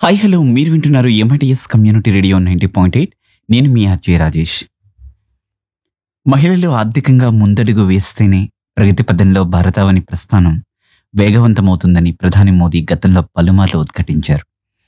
hi hello మీరు వింటున్నారు MITS community radio ninety point eight నేను మీ అజయ్ రాజేష్ మహిళలు ఆర్థికంగా ముందడుగు వేస్తేనే ప్రగతి పథంలో భారతావని ప్రస్థానం వేగవంతమవుతుందని ప్రధాని మోదీ గతంలో పలుమార్లు ఉద్ఘాటించారు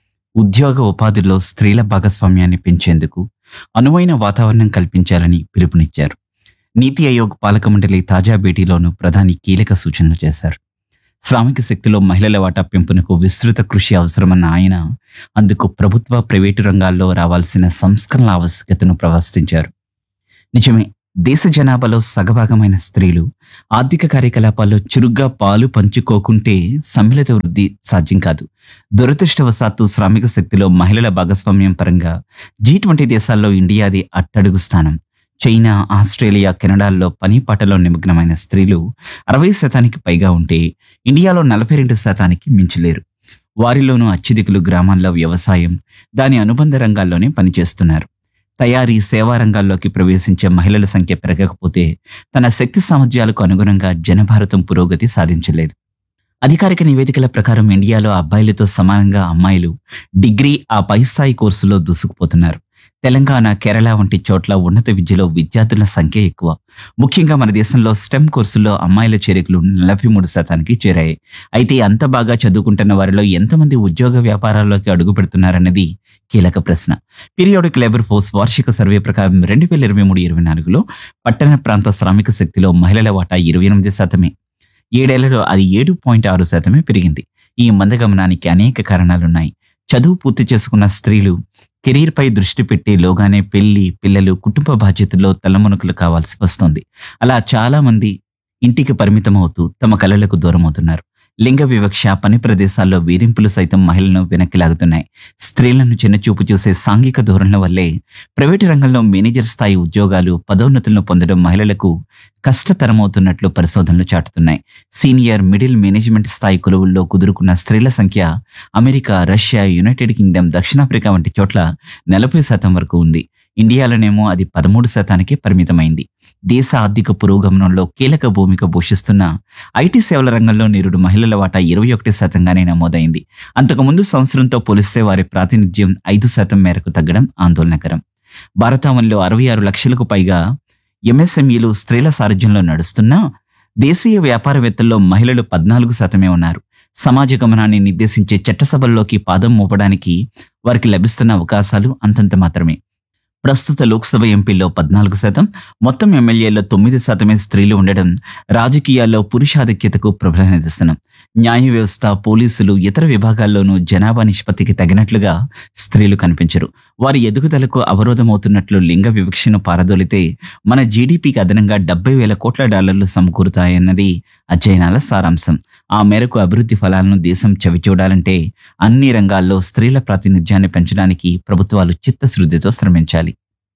ఉద్యోగ ఉపాధిలో స్త్రీల భాగస్వామ్యాన్ని పెంచేందుకు అనువైన వాతావరణం కల్పించాలని పిలుపునిచ్చారు నీతి ఆయోగ్ పాలక మండలి తాజా భేటీలోనూ ప్రధాని కీలక సూచనలు చేశారు శ్రామిక శక్తిలో మహిళల వాటా పెంపునకు విస్తృత కృషి అవసరమన్న ఆయన అందుకు ప్రభుత్వ ప్రైవేటు రంగాల్లో రావాల్సిన సంస్కరణల ఆవశ్యకతను ప్రవస్తించారు నిజమే దేశ జనాభాలో సగభాగమైన స్త్రీలు ఆర్థిక కార్యకలాపాల్లో చురుగ్గా పాలు పంచుకోకుంటే సమ్మిళిత వృద్ధి సాధ్యం కాదు దురదృష్టవశాత్తు శ్రామిక శక్తిలో మహిళల భాగస్వామ్యం పరంగా జీ ట్వంటీ దేశాల్లో ఇండియాది అట్టడుగు స్థానం చైనా ఆస్ట్రేలియా కెనడాల్లో పని పాటలో నిమగ్నమైన స్త్రీలు అరవై శాతానికి పైగా ఉంటే ఇండియాలో నలభై రెండు శాతానికి మించలేరు వారిలోనూ అత్యధికులు గ్రామాల్లో వ్యవసాయం దాని అనుబంధ రంగాల్లోనే పనిచేస్తున్నారు తయారీ సేవా రంగాల్లోకి ప్రవేశించే మహిళల సంఖ్య పెరగకపోతే తన శక్తి సామర్థ్యాలకు అనుగుణంగా జనభారతం పురోగతి సాధించలేదు అధికారిక నివేదికల ప్రకారం ఇండియాలో అబ్బాయిలతో సమానంగా అమ్మాయిలు డిగ్రీ ఆ పై స్థాయి కోర్సులో దూసుకుపోతున్నారు తెలంగాణ కేరళ వంటి చోట్ల ఉన్నత విద్యలో విద్యార్థుల సంఖ్య ఎక్కువ ముఖ్యంగా మన దేశంలో స్టెమ్ కోర్సుల్లో అమ్మాయిల చేరికలు నలభై మూడు శాతానికి చేరాయి అయితే అంత బాగా చదువుకుంటున్న వారిలో ఎంతమంది ఉద్యోగ వ్యాపారాల్లోకి అడుగు పెడుతున్నారన్నది కీలక ప్రశ్న పీరియాడిక్ లేబర్ ఫోర్స్ వార్షిక సర్వే ప్రకారం రెండు వేల ఇరవై మూడు ఇరవై నాలుగులో పట్టణ ప్రాంత శ్రామిక శక్తిలో మహిళల వాటా ఇరవై ఎనిమిది శాతమే ఏడేళ్లలో అది ఏడు పాయింట్ ఆరు శాతమే పెరిగింది ఈ మందగమనానికి అనేక కారణాలున్నాయి చదువు పూర్తి చేసుకున్న స్త్రీలు కెరీర్ పై దృష్టి పెట్టి లోగానే పెళ్లి పిల్లలు కుటుంబ బాధ్యతల్లో తలమునకలు కావాల్సి వస్తుంది అలా చాలా మంది ఇంటికి పరిమితమవుతూ తమ కలలకు దూరమవుతున్నారు లింగ వివక్ష పని ప్రదేశాల్లో వేధింపులు సైతం మహిళలను వెనక్కి లాగుతున్నాయి స్త్రీలను చిన్నచూపు చూసే సాంఘిక ధోరణుల వల్లే ప్రైవేటు రంగంలో మేనేజర్ స్థాయి ఉద్యోగాలు పదోన్నతులను పొందడం మహిళలకు కష్టతరమవుతున్నట్లు పరిశోధనలు చాటుతున్నాయి సీనియర్ మిడిల్ మేనేజ్మెంట్ స్థాయి కొలువుల్లో కుదురుకున్న స్త్రీల సంఖ్య అమెరికా రష్యా యునైటెడ్ కింగ్డమ్ దక్షిణాఫ్రికా వంటి చోట్ల నలభై శాతం వరకు ఉంది ఇండియాలోనేమో అది పదమూడు శాతానికి పరిమితమైంది దేశ ఆర్థిక పురోగమనంలో కీలక భూమిక పోషిస్తున్న ఐటీ సేవల రంగంలో నేరుడు మహిళల వాటా ఇరవై ఒకటి శాతంగానే నమోదైంది అంతకుముందు సంవత్సరంతో పోలిస్తే వారి ప్రాతినిధ్యం ఐదు శాతం మేరకు తగ్గడం ఆందోళనకరం భారతావనిలో అరవై ఆరు లక్షలకు పైగా ఎంఎస్ఎంఈలు స్త్రీల సారథ్యంలో నడుస్తున్నా దేశీయ వ్యాపారవేత్తల్లో మహిళలు పద్నాలుగు శాతమే ఉన్నారు సమాజ గమనాన్ని నిర్దేశించే చట్టసభల్లోకి పాదం మోపడానికి వారికి లభిస్తున్న అవకాశాలు అంతంత మాత్రమే ప్రస్తుత లోక్సభ ఎంపీల్లో పద్నాలుగు శాతం మొత్తం ఎమ్మెల్యేల్లో తొమ్మిది శాతమే స్త్రీలు ఉండడం రాజకీయాల్లో పురుషాధిక్యతకు ప్రబల నిదర్శనం న్యాయ వ్యవస్థ పోలీసులు ఇతర విభాగాల్లోనూ జనాభా నిష్పత్తికి తగినట్లుగా స్త్రీలు కనిపించరు వారి ఎదుగుదలకు అవరోధమవుతున్నట్లు లింగ వివక్షను పారదోలితే మన జీడిపికి అదనంగా డెబ్బై వేల కోట్ల డాలర్లు సమకూరుతాయన్నది అధ్యయనాల సారాంశం ఆ మేరకు అభివృద్ధి ఫలాలను దేశం చవిచూడాలంటే అన్ని రంగాల్లో స్త్రీల ప్రాతినిధ్యాన్ని పెంచడానికి ప్రభుత్వాలు చిత్తశుద్ధితో శ్రమించాలి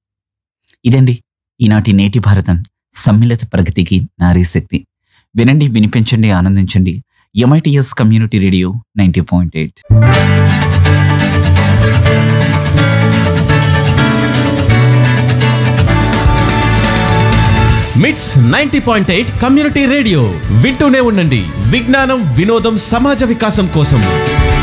ఇదండి ఈనాటి నేటి భారతం సమ్మిళిత ప్రగతికి నారీ శక్తి వినండి వినిపించండి ఆనందించండి MITS community radio ninety point eight MITS ninety point eight community radio వింటూనే ఉండండి విజ్ఞానం వినోదం సమాజ వికాసం కోసం